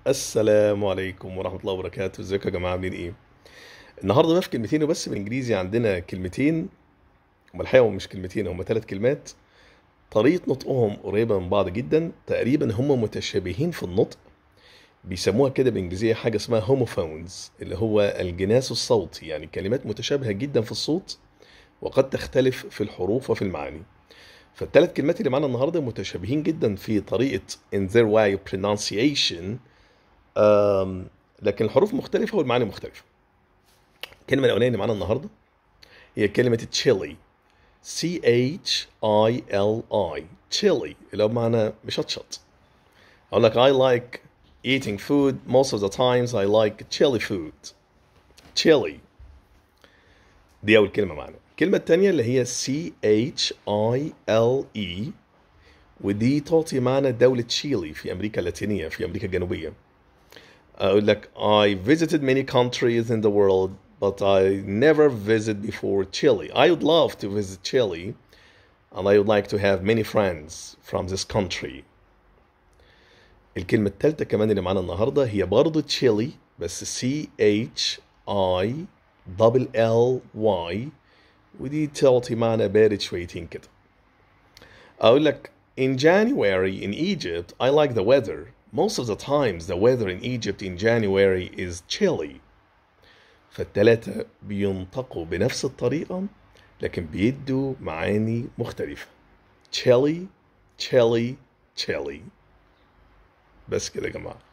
السلام عليكم ورحمة الله وبركاته ازيكم يا جماعة عاملين ايه النهاردة بقى في كلمتين وبس بالانجليزي عندنا كلمتين هما الحقيقة هم مش كلمتين هما ثلاث كلمات طريقة نطقهم قريبة من بعض جدا تقريبا هم متشابهين في النطق بيسموها كده بالانجليزية حاجة اسمها هوموفونز اللي هو الجناس الصوتي يعني كلمات متشابهة جدا في الصوت وقد تختلف في الحروف وفي المعاني فالثلاث كلمات اللي معانا النهارده متشابهين جدا في طريقة in their way of pronunciation أم، لكن الحروف مختلفة والمعاني مختلفة. الكلمة الأولانية اللي معانا النهارده هي كلمة chili C H I L I chili اللي هو بمعنى مشطشط. أقول لك I like eating food most of the times I like chili food. chili دي أول كلمة معانا. الكلمة التانية اللي هي C H I L E ودي تعطي معنى دولة تشيلي في أمريكا اللاتينية في أمريكا الجنوبية. أقول لك I visited many countries in the world but I never visited before Chile. I would love to visit Chile and I would like to have many friends from this country. الكلمة التالتة كمان اللي معانا النهاردة هي برضه تشيلي بس C H I double L Y ودي تعطي معنى بارد شويتين كده. أقول لك In January in Egypt I like the weather. Most of the times the weather in Egypt in January is chilly. فالتلاتة بينطقوا بنفس الطريقة لكن بيدوا معاني مختلفة. chilly chilly chilly بس كده يا جماعة.